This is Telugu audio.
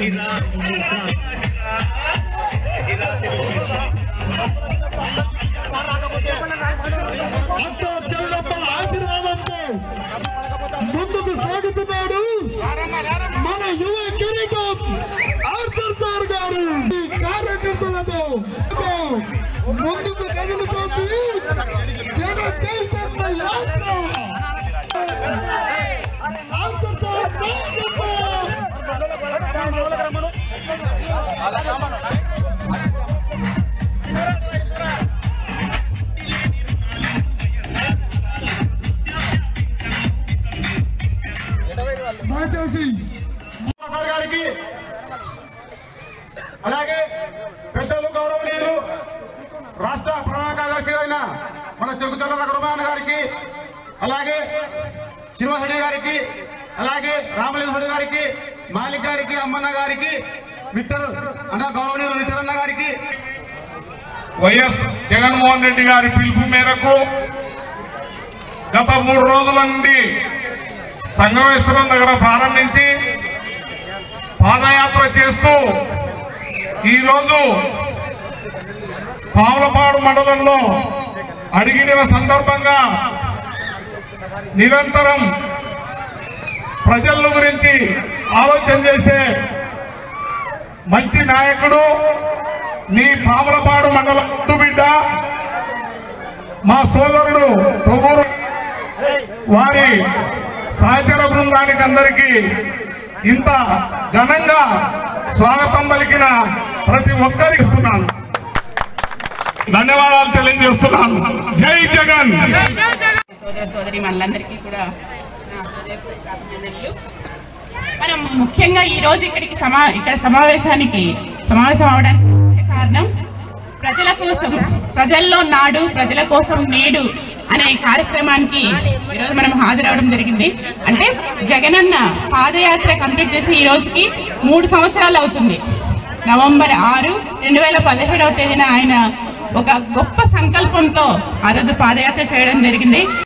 అక్క చెల్లమ్మల ఆశీర్వాదంతో ముందుకు సాగుతున్నాడు మన యువ కిరీటం ఆర్థర్ సార్ గారు ఈ కార్యకర్తలతో ముందుకు కదులుతోంది జన చైతన్య యాత్ర ఆర్థర్ సార్ నాయకత్వం. దయచేసి సార్ గారికి అలాగే పెద్దలు గౌరవనీయులు రాష్ట్ర ప్రధాన కార్యదర్శి అయిన మన చెరుకుచల్ల రఘురమాన్ గారికి అలాగే శ్రీనివాసరెడ్డి గారికి అలాగే రామలింగరెడ్డి గారికి మాలిక్ గారికి అమ్మన్న గారికి మిత్రులు అన్న గౌరవనీయులు మిత్రన్న గారికి వైఎస్ జగన్మోహన్ రెడ్డి గారి పిలుపు మేరకు గత మూడు రోజుల నుండి సంగమేశ్వరం దగ్గర ప్రారంభించి పాదయాత్ర చేస్తూ ఈరోజు పావులపాడు మండలంలో అడిగిన సందర్భంగా నిరంతరం ప్రజల గురించి ఆలోచన చేసే మంచి నాయకుడు మీ పాములపాడు మండల ముద్దు బిడ్డ మా సోదరుడు తొగూరు వారి సహచర బృందానికి అందరికీ ఇంత ఘనంగా స్వాగతం పలికిన ప్రతి ఒక్కరికి ఇస్తున్నాను ధన్యవాదాలు తెలియజేస్తున్నాను జై జగన్ సోదర సోదరి మనందరికీ కూడా నా హృదయపూర్వక అభినందనలు మనం ముఖ్యంగా ఈ రోజు ఇక్కడికి సమా ఇక్కడ సమావేశానికి సమావేశం అవడానికి ముఖ్య కారణం ప్రజల కోసం ప్రజల్లో నాడు ప్రజల కోసం నేడు అనే కార్యక్రమానికి ఈరోజు మనం హాజరవడం జరిగింది అంటే జగనన్న పాదయాత్ర కంప్లీట్ చేసి ఈ రోజుకి మూడు సంవత్సరాలు అవుతుంది నవంబర్ ఆరు రెండు వేల పదిహేడవ తేదీన ఆయన ఒక గొప్ప సంకల్పంతో ఆ రోజు పాదయాత్ర చేయడం జరిగింది